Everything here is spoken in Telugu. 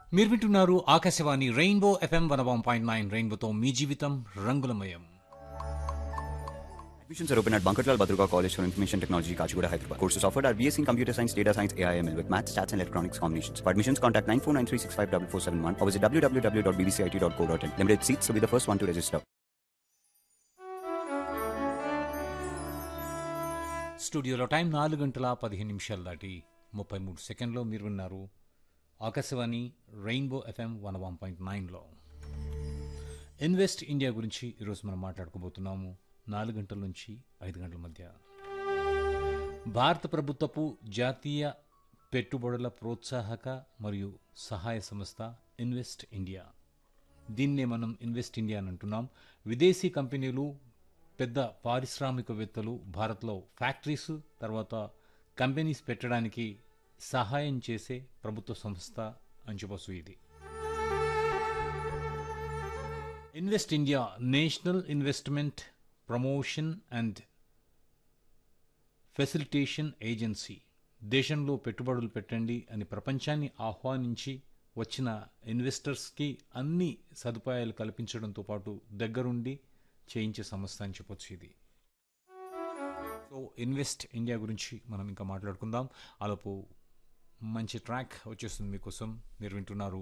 మీరు వింటున్నారు Akashvani rainbow FM one one point nine రెయిన్బోతో మీ జీవితం రంగులమయం Admissions are open at Bankarlal Badruga College for Information Technology, Kachigura, Hyderabad. Courses offered are BSc in Computer Science, Data Science, AIML with Maths, Stats and Electronics combinations. For admissions, contact 9493654471 or visit www.bbcit.co.in. Limited seats, so be the first one to register. స్టూడియోలో టైం నాలుగు గంటల పదిహేను నిమిషాలు దాటి ముప్పై మూడు సెకండ్లో మీరు విన్నారు Akashvani rainbow FM one one point నైన్లో ఇన్వెస్ట్ ఇండియా గురించి ఈరోజు మనం మాట్లాడుకోబోతున్నాము నాలుగు గంటల నుంచి ఐదు గంటల మధ్య భారత ప్రభుత్వపు జాతీయ పెట్టుబడుల ప్రోత్సాహక మరియు సహాయ సంస్థ ఇన్వెస్ట్ ఇండియా దీన్నే మనం ఇన్వెస్ట్ ఇండియా అని అంటున్నాం విదేశీ కంపెనీలు పెద్ద పారిశ్రామికవేత్తలు భారత్లో ఫ్యాక్టరీస్ తర్వాత కంపెనీస్ పెట్టడానికి సహాయం చేసే ప్రభుత్వ సంస్థ అని చెప్పొచ్చు ఇది invest India national investment promotion and facilitation agency దేశంలో పెట్టుబడులు పెట్టండి అని ప్రపంచాన్ని ఆహ్వానించి వచ్చిన ఇన్వెస్టర్స్కి అన్ని సదుపాయాలు కల్పించడంతో పాటు దగ్గరుండి చేయించే సంస్థ అని చెప్పొచ్చు ఇది సో ఇన్వెస్ట్ ఇండియా గురించి మనం ఇంకా మాట్లాడుకుందాం అలోపు మంచి ట్రాక్ వచ్చేస్తుంది మీకోసం మీరు వింటున్నారు